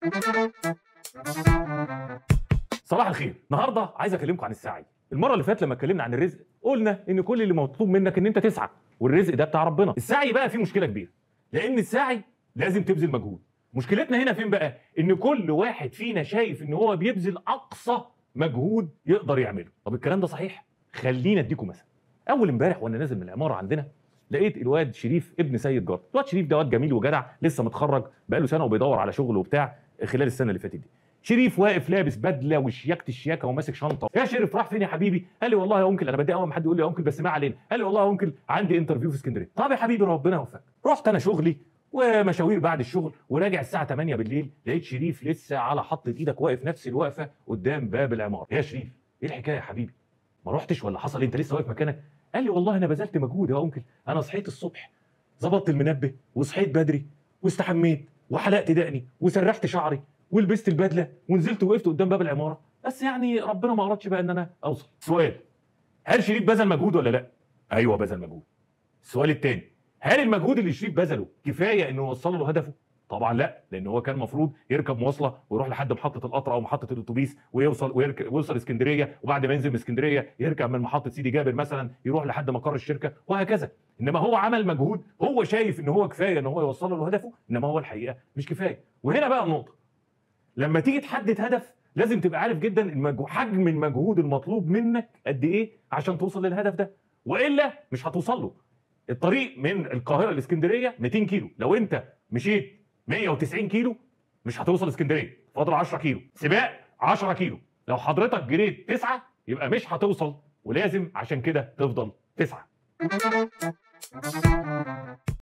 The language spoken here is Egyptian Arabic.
صباح الخير النهارده عايز اكلمكم عن السعي المره اللي فاتت لما اتكلمنا عن الرزق قلنا ان كل اللي مطلوب منك ان انت تسعى والرزق ده بتاع ربنا السعي بقى فيه مشكله كبيره لان السعي لازم تبذل مجهود مشكلتنا هنا فين بقى ان كل واحد فينا شايف ان هو بيبذل اقصى مجهود يقدر يعمله طب الكلام ده صحيح خلينا اديكم مثل اول امبارح وانا نازل من العماره عندنا لقيت الواد شريف ابن سيد جار الواد شريف ده واد جميل وجدع لسه متخرج بقاله سنه وبيدور على شغل وبتاع خلال السنه اللي فاتت دي شريف واقف لابس بدله وشياكه الشياكه وماسك شنطه يا شريف راح فين يا حبيبي قال لي والله يا انكل انا بتضايق اول ما حد يقول لي يا انكل بس ما علينا قال لي والله يا انكل عندي انترفيو في اسكندريه طب يا حبيبي ربنا يوفقك رحت انا شغلي ومشاوير بعد الشغل وراجع الساعه 8 بالليل لقيت شريف لسه على حطه ايدك واقف نفس الوقفه قدام باب العماره يا شريف ايه الحكايه يا حبيبي ما رحتش ولا حصل إيه؟ انت لسه واقف مكانك قال لي والله انا بذلت مجهود يا انكل انا صحيت الصبح ظبطت المنبه وصحيت بدري واستحميت وحلقت دقني وسرحت شعري ولبست البدله ونزلت وقفت قدام باب العماره بس يعني ربنا ما ارادش بقى ان انا اوصل سؤال هل شريف بذل مجهود ولا لا ايوه بذل مجهود السؤال الثاني هل المجهود اللي شريف بذله كفايه انه يوصل له هدفه طبعا لا لان هو كان المفروض يركب مواصله ويروح لحد محطه القطر او محطه الاتوبيس ويوصل ويركب ويوصل اسكندريه وبعد ما ينزل من اسكندريه يركب من محطه سيدي جابر مثلا يروح لحد مقر الشركه وهكذا انما هو عمل مجهود هو شايف ان هو كفايه ان هو يوصل له هدفه انما هو الحقيقه مش كفايه وهنا بقى النقطه لما تيجي تحدد هدف لازم تبقى عارف جدا المجهو- حجم المجهود المطلوب منك قد ايه عشان توصل للهدف ده والا مش هتوصل له الطريق من القاهره لاسكندريه 200 كيلو لو انت مشيت 190 كيلو مش هتوصل اسكندريه فاضل 10 كيلو سباق 10 كيلو لو حضرتك جريت 9 يبقى مش هتوصل ولازم عشان كده تفضل 9